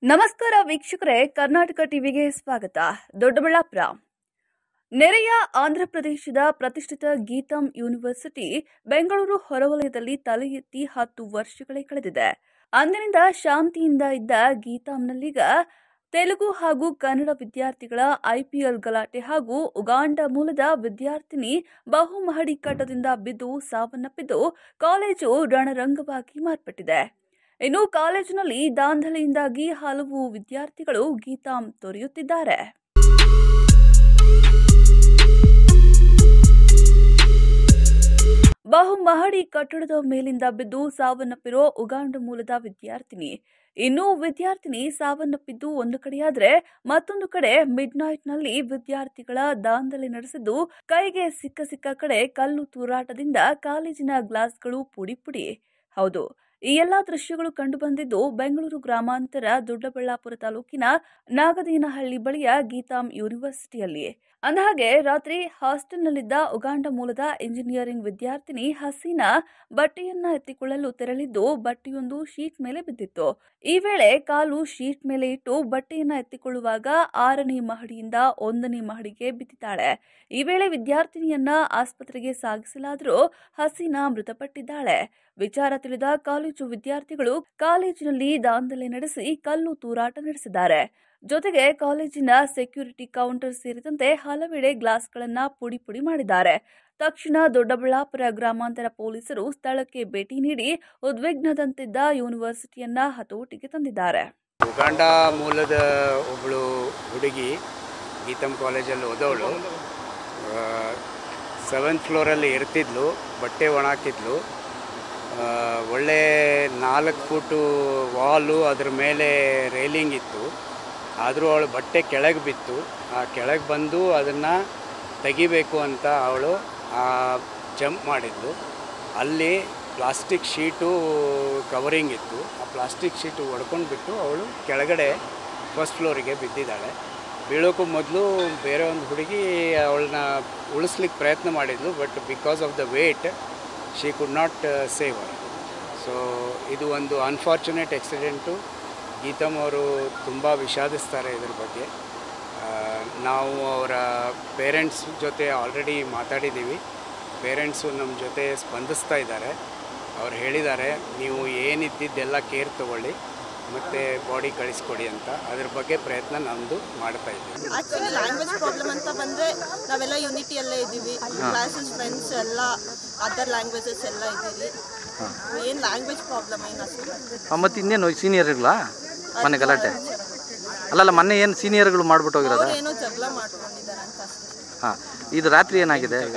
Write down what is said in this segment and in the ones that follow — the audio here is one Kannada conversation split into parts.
ನಮಸ್ಕಾರ ವೀಕ್ಷಕರೇ ಕರ್ನಾಟಕ ಟಿವಿಗೆ ಸ್ವಾಗತ ದೊಡ್ಡಬಳ್ಳಾಪುರ ನೆರೆಯ ಆಂಧ್ರಪ್ರದೇಶದ ಪ್ರತಿಷ್ಠಿತ ಗೀತಂ ಯೂನಿವರ್ಸಿಟಿ ಬೆಂಗಳೂರು ಹೊರವಲಯದಲ್ಲಿ ತಲೆ ಎತ್ತಿ ಹತ್ತು ವರ್ಷಗಳೇ ಕಳೆದಿದೆ ಅಂದಿನಿಂದ ಶಾಂತಿಯಿಂದ ಇದ್ದ ಗೀತಾಂನಲ್ಲೀಗ ತೆಲುಗು ಹಾಗೂ ಕನ್ನಡ ವಿದ್ಯಾರ್ಥಿಗಳ ಐಪಿಎಲ್ ಗಲಾಟೆ ಹಾಗೂ ಉಗಾಂಡ ಮೂಲದ ವಿದ್ಯಾರ್ಥಿನಿ ಬಹುಮಹಡಿ ಕಟ್ಟದಿಂದ ಬಿದ್ದು ಸಾವನ್ನಪ್ಪಿದ್ದು ಕಾಲೇಜು ರಣರಂಗವಾಗಿ ಮಾರ್ಪಟ್ಟಿದೆ ಇನ್ನು ಕಾಲೇಜಿನಲ್ಲಿ ದಾಂಧಲೆಯಿಂದಾಗಿ ಹಲವು ವಿದ್ಯಾರ್ಥಿಗಳು ಗೀತಾಂ ತೊರೆಯುತ್ತಿದ್ದಾರೆ ಬಹುಮಹಡಿ ಕಟ್ಟಡದ ಮೇಲಿಂದ ಬಿದ್ದು ಸಾವನ್ನಪ್ಪಿರೋ ಉಗಾಂಡ ಮೂಲದ ವಿದ್ಯಾರ್ಥಿನಿ ಇನ್ನು ವಿದ್ಯಾರ್ಥಿನಿ ಸಾವನ್ನಪ್ಪಿದ್ದು ಒಂದು ಕಡೆಯಾದ್ರೆ ಮತ್ತೊಂದು ಕಡೆ ಮಿಡ್ ನಲ್ಲಿ ವಿದ್ಯಾರ್ಥಿಗಳ ದಾಂಧಲೆ ನಡೆಸಿದ್ದು ಕೈಗೆ ಸಿಕ್ಕ ಸಿಕ್ಕ ಕಡೆ ಕಲ್ಲು ತೂರಾಟದಿಂದ ಕಾಲೇಜಿನ ಗ್ಲಾಸ್ಗಳು ಪುಡಿ ಪುಡಿ ಹೌದು ಈ ಎಲ್ಲಾ ದೃಶ್ಯಗಳು ಕಂಡುಬಂದಿದ್ದು ಬೆಂಗಳೂರು ಗ್ರಾಮಾಂತರ ದೊಡ್ಡಬಳ್ಳಾಪುರ ತಾಲೂಕಿನ ನಾಗದೇನಹಳ್ಳಿ ಬಳಿಯ ಗೀತಾಂ ಯೂನಿವರ್ಸಿಟಿಯಲ್ಲಿ ಅಂದಹಾಗೆ ರಾತ್ರಿ ಹಾಸ್ಟೆಲ್ನಲ್ಲಿದ್ದ ಉಗಾಂಡ ಮೂಲದ ಇಂಜಿನಿಯರಿಂಗ್ ವಿದ್ಯಾರ್ಥಿನಿ ಹಸೀನಾ ಬಟ್ಟೆಯನ್ನ ಎತ್ತಿಕೊಳ್ಳಲು ತೆರಳಿದ್ದು ಬಟ್ಟೆಯೊಂದು ಶೀಟ್ ಮೇಲೆ ಬಿದ್ದಿತ್ತು ಈ ವೇಳೆ ಕಾಲು ಶೀಟ್ ಮೇಲೆ ಇಟ್ಟು ಬಟ್ಟೆಯನ್ನ ಎತ್ತಿಕೊಳ್ಳುವಾಗ ಆರನೇ ಮಹಡಿಯಿಂದ ಒಂದನೇ ಮಹಡಿಗೆ ಬಿದ್ದಿದ್ದಾಳೆ ಈ ವೇಳೆ ವಿದ್ಯಾರ್ಥಿನಿಯನ್ನ ಆಸ್ಪತ್ರೆಗೆ ಸಾಗಿಸಲಾದರೂ ಹಸೀನಾ ಮೃತಪಟ್ಟಿದ್ದಾಳೆ ವಿಚಾರ ತಿಳಿದ ಕಾಲೇಜು ವಿದ್ಯಾರ್ಥಿಗಳು ಕಾಲೇಜಿನಲ್ಲಿ ದಾಂಧಲೆ ನಡೆಸಿ ಕಲ್ಲು ತೂರಾಟ ನಡೆಸಿದ್ದಾರೆ ಜೊತೆಗೆ ಕಾಲೇಜಿನ ಸೆಕ್ಯೂರಿಟಿ ಕೌಂಟರ್ ಸೇರಿದಂತೆ ಹಲವೆಡೆ ಗ್ಲಾಸ್ಗಳನ್ನ ಪುಡಿ ಪುಡಿ ಮಾಡಿದ್ದಾರೆ ತಕ್ಷಣ ದೊಡ್ಡಬಳ್ಳಾಪುರ ಗ್ರಾಮಾಂತರ ಪೊಲೀಸರು ಸ್ಥಳಕ್ಕೆ ಭೇಟಿ ನೀಡಿ ಉದ್ವಿಗ್ನದಂತಿದ್ದ ಯೂನಿವರ್ಸಿಟಿಯನ್ನ ಹತೋಟಿಗೆ ತಂದಿದ್ದಾರೆ ಉಗಾಂಡ ಮೂಲದ ಒಬ್ಬಳು ಹುಡುಗಿ ಗೀತಮ್ ಕಾಲೇಜಲ್ಲಿ ಓದೋಳು ಸೆವೆಂತ್ ಫ್ಲೋರಲ್ಲಿ ಇರ್ತಿದ್ಲು ಬಟ್ಟೆ ಒಣಾಕಿದ್ಲು ಆ, ಒಳ್ಳೆ ನಾಲ್ಕು ಫುಟು ವಾಲು ಅದ್ರ ಮೇಲೆ ರೈಲಿಂಗ್ ಇತ್ತು ಆದರೂ ಅವಳು ಬಟ್ಟೆ ಕೆಳಗೆ ಬಿತ್ತು ಆ ಕೆಳಗೆ ಬಂದು ಅದನ್ನು ತೆಗಿಬೇಕು ಅಂತ ಅವಳು ಜಂಪ್ ಮಾಡಿದ್ಲು ಅಲ್ಲಿ ಪ್ಲಾಸ್ಟಿಕ್ ಶೀಟು ಕವರಿಂಗ್ ಇತ್ತು ಆ ಪ್ಲಾಸ್ಟಿಕ್ ಶೀಟು ಒಡ್ಕೊಂಡು ಬಿಟ್ಟು ಅವಳು ಕೆಳಗಡೆ ಫಸ್ಟ್ ಫ್ಲೋರಿಗೆ ಬಿದ್ದಿದ್ದಾಳೆ ಬೀಳೋಕ್ಕೂ ಮೊದಲು ಬೇರೆ ಒಂದು ಹುಡುಗಿ ಅವಳನ್ನ ಉಳಿಸ್ಲಿಕ್ಕೆ ಪ್ರಯತ್ನ ಮಾಡಿದ್ಲು but because of the weight she could not save so ಇದು ಒಂದು ಅನ್ಫಾರ್ಚುನೇಟ್ ಆಕ್ಸಿಡೆಂಟು ಗೀತಮ್ ಅವರು ತುಂಬ ವಿಷಾದಿಸ್ತಾರೆ ಇದ್ರ ಬಗ್ಗೆ ಆ, ನಾವು ಅವರ ಪೇರೆಂಟ್ಸ್ ಜೊತೆ ಆಲ್ರೆಡಿ ಮಾತಾಡಿದ್ದೀವಿ ಪೇರೆಂಟ್ಸು ನಮ್ಮ ಜೊತೆ ಸ್ಪಂದಿಸ್ತಾ ಇದ್ದಾರೆ ಅವ್ರು ಹೇಳಿದ್ದಾರೆ ನೀವು ಏನಿದ್ದಿದ್ದೆಲ್ಲ ಕೇರ್ ತಗೊಳ್ಳಿ ಮತ್ತು ಬಾಡಿ ಕಳಿಸ್ಕೊಡಿ ಅಂತ ಅದ್ರ ಬಗ್ಗೆ ಪ್ರಯತ್ನ ನಮ್ಮದು ಮಾಡ್ತಾ ಇದ್ದೀವಿ ಆಕ್ಚುಲಿ ಲ್ಯಾಂಗ್ವೇಜ್ ಪ್ರಾಬ್ಲಮ್ ಅಂತ ಬಂದ್ರೆ ನಾವೆಲ್ಲ ಯೂನಿಟಿಯಲ್ಲೇ ಇದ್ದೀವಿ ಕ್ಲಾಸಸ್ ಫ್ರೆಂಡ್ಸ್ ಎಲ್ಲ ಅದರ್ ಲ್ಯಾಂಗ್ವೇಜಸ್ ಎಲ್ಲ ಇದ್ದೀವಿ ಏನು ಲ್ಯಾಂಗ್ವೇಜ್ ಪ್ರಾಬ್ಲಮ್ ಏನು ಅಷ್ಟು ಮತ್ತು ಇನ್ನೇನು ಸೀನಿಯರ್ಗಳಾ ಮೊನ್ನೆ ಗಲಾಟೆ ಅಲ್ಲಲ್ಲ ಮೊನ್ನೆ ಏನು ಸೀನಿಯರ್ಗಳು ಮಾಡ್ಬಿಟ್ಟು ಹೋಗಿರೋದ ಏನೋ ಜಗಳ ಮಾಡ್ಕೊಂಡಿದ್ದಾರೆ ಅಂತ ಅಷ್ಟೇ ಹಾಂ ಇದು ರಾತ್ರಿ ಏನಾಗಿದೆ ಈಗ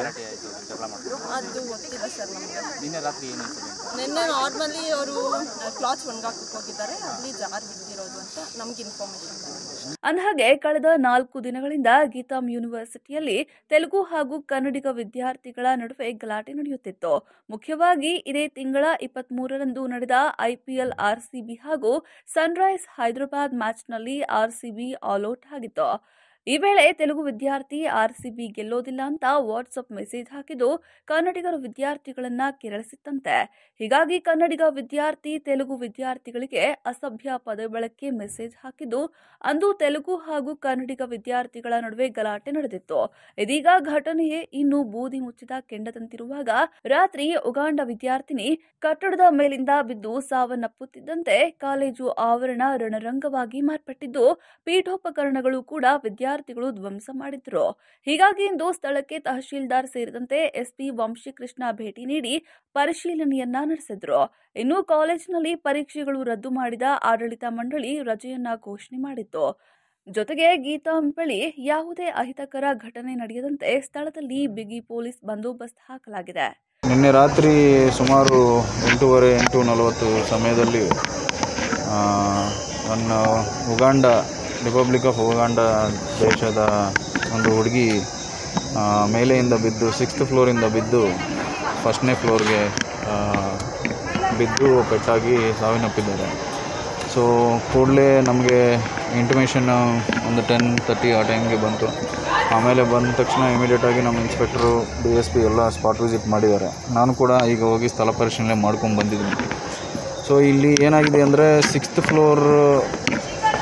ಅದು ಗೊತ್ತಿಲ್ಲ ಸರ್ ನಮಗೆ ನಿನ್ನೆ ರಾತ್ರಿ ನಿನ್ನೆ ನಾರ್ಮಲಿ ಅವರು ಕ್ಲಾತ್ಸ್ ಒಣಗಾಕಕ್ಕೆ ಹೋಗಿದ್ದಾರೆ ಅಲ್ಲಿ ಜಾರ್ ಬಿದ್ದಿರೋದು ಅಂತ ನಮ್ಗೆ ಇನ್ಫಾರ್ಮೇಶನ್ ಬಂದಿದೆ ಅಂದಹಾಗೆ ಕಳೆದ ನಾಲ್ಕು ದಿನಗಳಿಂದ ಗೀತಾಂ ಯೂನಿವರ್ಸಿಟಿಯಲ್ಲಿ ತೆಲುಗು ಹಾಗೂ ಕನ್ನಡಿಗ ವಿದ್ಯಾರ್ಥಿಗಳ ನಡುವೆ ಗಲಾಟೆ ನಡೆಯುತ್ತಿತ್ತು ಮುಖ್ಯವಾಗಿ ಇದೇ ತಿಂಗಳ ಇಪ್ಪತ್ತ್ ಮೂರರಂದು ನಡೆದ ಐಪಿಎಲ್ ಆರ್ಸಿಬಿ ಹಾಗೂ ಸನ್ರೈಸ್ ಹೈದರಾಬಾದ್ ಮ್ಯಾಚ್ನಲ್ಲಿ ಆರ್ಸಿಬಿ ಆಲ್ಔಟ್ ಆಗಿತ್ತು ಈ ವೇಳೆ ತೆಲುಗು ವಿದ್ಯಾರ್ಥಿ ಆರ್ಸಿಬಿ ಗೆಲ್ಲೋದಿಲ್ಲ ಅಂತ ವಾಟ್ಸಪ್ ಮೆಸೇಜ್ ಹಾಕಿದ್ದು ಕನ್ನಡಿಗರ ವಿದ್ಯಾರ್ಥಿಗಳನ್ನ ಕೆರಳಿಸಿತ್ತಂತೆ ಹೀಗಾಗಿ ಕನ್ನಡಿಗ ವಿದ್ಯಾರ್ಥಿ ತೆಲುಗು ವಿದ್ಯಾರ್ಥಿಗಳಿಗೆ ಅಸಭ್ಯ ಪದ ಬಳಕೆ ಮೆಸೇಜ್ ಹಾಕಿದ್ದು ಅಂದು ತೆಲುಗು ಹಾಗೂ ಕನ್ನಡಿಗ ವಿದ್ಯಾರ್ಥಿಗಳ ನಡುವೆ ಗಲಾಟೆ ನಡೆದಿತ್ತು ಇದೀಗ ಘಟನೆಯೇ ಇನ್ನು ಬೂದಿ ಮುಚ್ಚಿದ ಕೆಂಡದಂತಿರುವಾಗ ರಾತ್ರಿ ಉಗಾಂಡ ವಿದ್ಯಾರ್ಥಿನಿ ಕಟ್ಟಡದ ಮೇಲಿಂದ ಬಿದ್ದು ಸಾವನ್ನಪ್ಪುತ್ತಿದ್ದಂತೆ ಕಾಲೇಜು ಆವರಣ ರಣರಂಗವಾಗಿ ಮಾರ್ಪಟ್ಟಿದ್ದು ಪೀಠೋಪಕರಣಗಳು ಕೂಡ ವಿದ್ಯಾರ್ಥಿಗಳು ಧ್ವಂಸ ಮಾಡಿದ್ರು ಹೀಗಾಗಿ ಇಂದು ಸ್ಥಳಕ್ಕೆ ತಹಶೀಲ್ದಾರ್ ಸೇರಿದಂತೆ ಎಸ್ಪಿ ವಂಶೀಕೃಷ್ಣ ಭೇಟಿ ನೀಡಿ ಪರಿಶೀಲನೆಯನ್ನ ನಡೆಸಿದ್ರು ಇನ್ನು ಕಾಲೇಜಿನಲ್ಲಿ ಪರೀಕ್ಷೆಗಳು ರದ್ದು ಮಾಡಿದ ಆಡಳಿತ ಮಂಡಳಿ ರಜೆಯನ್ನ ಘೋಷಣೆ ಮಾಡಿತ್ತು ಜೊತೆಗೆ ಗೀತಾ ಬಳಿ ಯಾವುದೇ ಅಹಿತಕರ ಘಟನೆ ನಡೆಯದಂತೆ ಸ್ಥಳದಲ್ಲಿ ಬಿಗಿ ಪೊಲೀಸ್ ಬಂದೋಬಸ್ತ್ ಹಾಕಲಾಗಿದೆ ನಿನ್ನೆ ರಾತ್ರಿ ಸುಮಾರು ಎಂಟೂವರೆ ಎಂಟು ನಲವತ್ತು ಸಮಯದಲ್ಲಿ ಆ, ನನ್ನ ಉಗಾಂಡ ರಿಪಬ್ಲಿಕ್ ಆಫ್ ಉಗಾಂಡ ದೇಶದ ಒಂದು ಹುಡುಗಿ ಆ, ಮೇಲೆಯಿಂದ ಬಿದ್ದು ಸಿಕ್ಸ್ತ್ ಫ್ಲೋರಿಂದ ಬಿದ್ದು ಫಸ್ಟ್ನೇ ಫ್ಲೋರ್ಗೆ ಆ, ಬಿದ್ದು ಪೆಟ್ಟಾಗಿ ಸಾವಿನಪ್ಪಿದ್ದಾರೆ ಸೊ ಕೂಡಲೇ ನಮಗೆ ಇಂಟಿಮೇಷನ್ ಒಂದು ಟೆನ್ ತರ್ಟಿ ಆ ಟೈಮ್ಗೆ ಬಂತು ಆಮೇಲೆ ಬಂದ ತಕ್ಷಣ ಇಮಿಡಿಯೇಟಾಗಿ ನಮ್ಮ ಇನ್ಸ್ಪೆಕ್ಟ್ರು ಡಿ ಎಸ್ ಪಿ ಎಲ್ಲ ಸ್ಪಾಟ್ ವಿಸಿಟ್ ಮಾಡಿದ್ದಾರೆ ನಾನು ಕೂಡ ಈಗ ಹೋಗಿ ಸ್ಥಳ ಪರಿಶೀಲನೆ ಮಾಡ್ಕೊಂಡು ಬಂದಿದ್ದೀನಿ ಸೊ ಇಲ್ಲಿ ಏನಾಗಿದೆ ಅಂದರೆ ಸಿಕ್ಸ್ತ್ ಫ್ಲೋರ್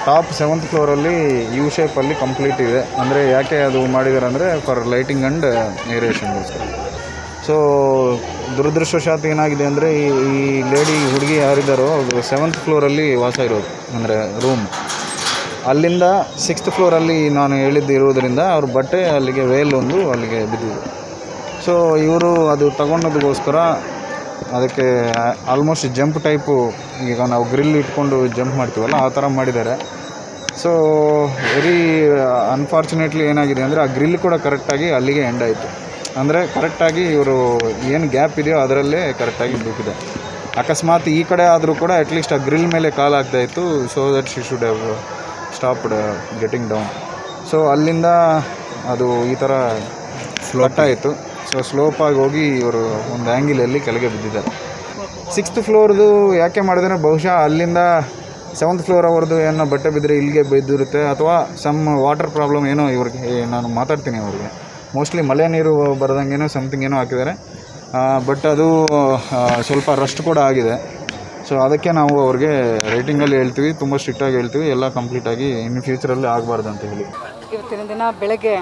ಟಾಪ್ ಸೆವೆಂತ್ ಫ್ಲೋರಲ್ಲಿ ಯು ಶೇಪಲ್ಲಿ ಕಂಪ್ಲೀಟ್ ಇದೆ ಅಂದರೆ ಯಾಕೆ ಅದು ಮಾಡಿದ್ದಾರೆ ಅಂದರೆ ಫಾರ್ ಲೈಟಿಂಗ್ ಆ್ಯಂಡ್ ಏರಿಯೇಷನ್ಗೋಸ್ಕರ ಸೊ ದುರದೃಷ್ಟವಶಾತ್ ಏನಾಗಿದೆ ಅಂದರೆ ಈ ಈ ಲೇಡಿ ಹುಡುಗಿ ಯಾರಿದ್ದಾರೋ ಅದು ಸೆವೆಂತ್ ಫ್ಲೋರಲ್ಲಿ ವಾಸ ಇರೋದು ಅಂದರೆ ರೂಮ್ ಅಲ್ಲಿಂದ ಸಿಕ್ಸ್ತ್ ಫ್ಲೋರಲ್ಲಿ ನಾನು ಹೇಳಿದ್ದು ಇರುವುದರಿಂದ ಅವ್ರ ಬಟ್ಟೆ ಅಲ್ಲಿಗೆ ವೇಲ್ ಒಂದು ಅಲ್ಲಿಗೆ ಬಿದ್ದಿದೆ ಸೊ ಇವರು ಅದು ತಗೊಂಡೋದಕ್ಕೋಸ್ಕರ ಅದಕ್ಕೆ ಆಲ್ಮೋಸ್ಟ್ ಜಂಪ್ ಟೈಪು ಈಗ ನಾವು ಗ್ರಿಲ್ ಇಟ್ಕೊಂಡು ಜಂಪ್ ಮಾಡ್ತೀವಲ್ಲ ಆ ಥರ ಮಾಡಿದ್ದಾರೆ ಸೊ ವೆರಿ ಅನ್ಫಾರ್ಚುನೇಟ್ಲಿ ಏನಾಗಿದೆ ಅಂದರೆ ಆ ಗ್ರಿಲ್ ಕೂಡ ಕರೆಕ್ಟಾಗಿ ಅಲ್ಲಿಗೆ ಎಂಡ್ ಆಯಿತು ಅಂದರೆ ಕರೆಕ್ಟಾಗಿ ಇವರು ಏನು ಗ್ಯಾಪ್ ಇದೆಯೋ ಅದರಲ್ಲೇ ಕರೆಕ್ಟಾಗಿ ಬಿಟ್ಟಿದೆ ಅಕಸ್ಮಾತ್ ಈ ಕಡೆ ಆದರೂ ಕೂಡ ಅಟ್ಲೀಸ್ಟ್ ಆ ಗ್ರಿಲ್ ಮೇಲೆ ಕಾಲು ಆಗ್ತಾ ಇತ್ತು so that she should have stopped getting down so ಅಲ್ಲಿಂದ ಅದು ಈ ಥರ ಫ್ಲಟ್ ಆಯಿತು ಸೊ ಸ್ಲೋಪಾಗಿ ಹೋಗಿ ಇವರು ಒಂದು ಆ್ಯಂಗಿಲಲ್ಲಿ ಕೆಳಗೆ ಬಿದ್ದಿದ್ದಾರೆ ಸಿಕ್ಸ್ತ್ ಫ್ಲೋರ್ದು ಯಾಕೆ ಮಾಡಿದ್ರೆ ಬಹುಶಃ ಅಲ್ಲಿಂದ ಸೆವೆಂತ್ ಫ್ಲೋರ್ ಅವ್ರದ್ದು ಏನೋ ಬಟ್ಟೆ ಬಿದ್ದರೆ ಇಲ್ಲಿಗೆ ಬಿದ್ದಿರುತ್ತೆ ಅಥವಾ ಸಮ್ ವಾಟರ್ ಪ್ರಾಬ್ಲಮ್ ಏನೋ ಇವ್ರಿಗೆ ಏ, ನಾನು ಮಾತಾಡ್ತೀನಿ ಅವ್ರಿಗೆ ಮೋಸ್ಟ್ಲಿ ಮಳೆ ನೀರು ಬರದಂಗೇನೋ ಸಮಥಿಂಗ್ ಏನೋ ಹಾಕಿದ್ದಾರೆ ಬಟ್ ಅದು ಆ, ಸ್ವಲ್ಪ ರಸ್ಟ್ ಕೂಡ ಆಗಿದೆ ಸೊ ಅದಕ್ಕೆ ನಾವು ಅವ್ರಿಗೆ ರೇಟಿಂಗಲ್ಲಿ ಹೇಳ್ತೀವಿ ತುಂಬ ಸ್ಟ್ರಿಕ್ಟಾಗಿ ಹೇಳ್ತೀವಿ ಎಲ್ಲ ಕಂಪ್ಲೀಟಾಗಿ ಇನ್ ಫ್ಯೂಚರಲ್ಲಿ ಆಗಬಾರ್ದು ಅಂತ ಹೇಳಿ ಇವತ್ತಿನ ದಿನ ಬೆಳಗ್ಗೆ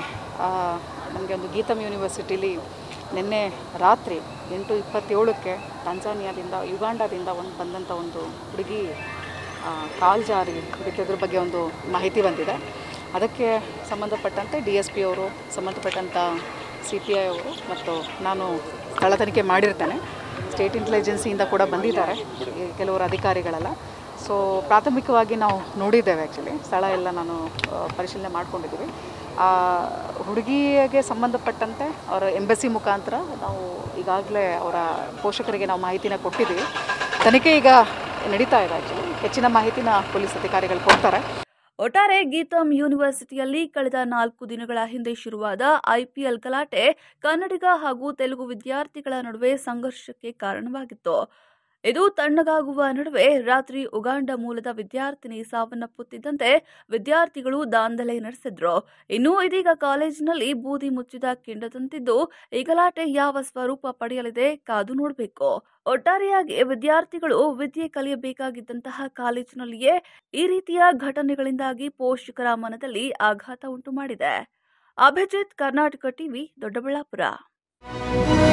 ನಮಗೆ ಒಂದು ಗೀತಮ್ ಯೂನಿವರ್ಸಿಟಿಲಿ ನಿನ್ನೆ ರಾತ್ರಿ ಎಂಟು ಇಪ್ಪತ್ತೇಳಕ್ಕೆ ಟಂಜಾನಿಯಾದಿಂದ ಯುಗಾಂಡದಿಂದ ಒಂದು ಬಂದಂಥ ಒಂದು ಹುಡುಗಿ ಆ, ಕಾಲ್ ಜಾರಿ ಬಿದ್ದಿದ್ರ ಬಗ್ಗೆ ಒಂದು ಮಾಹಿತಿ ಬಂದಿದೆ ಅದಕ್ಕೆ ಸಂಬಂಧಪಟ್ಟಂತೆ ಡಿ ಎಸ್ ಪಿ ಅವರು ಸಂಬಂಧಪಟ್ಟಂಥ ಸಿ ಪಿ ಐ ಅವರು ಮತ್ತು ನಾನು ಸ್ಥಳ ತನಿಖೆ ಮಾಡಿರ್ತೇನೆ ಸ್ಟೇಟ್ ಇಂಟೆಲಿಜೆನ್ಸಿಯಿಂದ ಕೂಡ ಬಂದಿದ್ದಾರೆ ಈ ಕೆಲವರು ಅಧಿಕಾರಿಗಳೆಲ್ಲ ಸೊ ಪ್ರಾಥಮಿಕವಾಗಿ ನಾವು ನೋಡಿದ್ದೇವೆ ಆ್ಯಕ್ಚುಲಿ ಸ್ಥಳ ಎಲ್ಲ ನಾನು ಆ, ಪರಿಶೀಲನೆ ಮಾಡ್ಕೊಂಡಿದ್ದೀವಿ ಆ ಹುಡುಗಿಗೆ ಸಂಬಂಧಪಟ್ಟಂತೆ ಅವರ ಎಂಬಸಿ ಮುಖಾಂತರ ನಾವು ಈಗಾಗಲೇ ಅವರ ಪೋಷಕರಿಗೆ ನಾವು ಮಾಹಿತಿನ ಕೊಟ್ಟಿದ್ದೀವಿ ತನಿಖೆ ಈಗ ನಡೀತಾ ಇದೆ ಆ್ಯಕ್ಚುಲಿ ಹೆಚ್ಚಿನ ಮಾಹಿತಿನ ಪೊಲೀಸ್ ಅಧಿಕಾರಿಗಳು ಕೊಡ್ತಾರೆ ಒಟ್ಟಾರೆ ಗೀತಮ್ ಯೂನಿವರ್ಸಿಟಿಯಲ್ಲಿ ಕಳೆದ ನಾಲ್ಕು ದಿನಗಳ ಹಿಂದೆ ಶುರುವಾದ ಐಪಿಎಲ್ ಗಲಾಟೆ ಕನ್ನಡಿಗ ಹಾಗೂ ತೆಲುಗು ವಿದ್ಯಾರ್ಥಿಗಳ ನಡುವೆ ಸಂಘರ್ಷಕ್ಕೆ ಕಾರಣವಾಗಿತ್ತು ಇದು ತಣ್ಣಗಾಗುವ ನಡುವೆ ರಾತ್ರಿ ಉಗಾಂಡ ಮೂಲದ ವಿದ್ಯಾರ್ಥಿನಿ ಸಾವನ್ನಪ್ಪುತ್ತಿದ್ದಂತೆ ವಿದ್ಯಾರ್ಥಿಗಳು ದಾಂಧಲೆ ನಡೆಸಿದ್ರು ಇನ್ನು ಇದೀಗ ಕಾಲೇಜಿನಲ್ಲಿ ಬೂದಿ ಮುಚ್ಚಿದ ಕೆಂಡದಂತಿದ್ದು ಈ ಗಲಾಟೆ ಯಾವ ಸ್ವರೂಪ ಪಡೆಯಲಿದೆ ಕಾದು ನೋಡಬೇಕು ಒಟ್ಟಾರೆಯಾಗಿ ವಿದ್ಯಾರ್ಥಿಗಳು ವಿದ್ಯೆ ಕಲಿಯಬೇಕಾಗಿದ್ದಂತಹ ಕಾಲೇಜಿನಲ್ಲಿಯೇ ಈ ರೀತಿಯ ಘಟನೆಗಳಿಂದಾಗಿ ಪೋಷಕರ ಮನದಲ್ಲಿ ಆಘಾತ ಉಂಟು ಮಾಡಿದೆ ಅಭಿಜಿತ್ ಕರ್ನಾಟಕ ಟಿವಿ ದೊಡ್ಡಬಳ್ಳಾಪುರ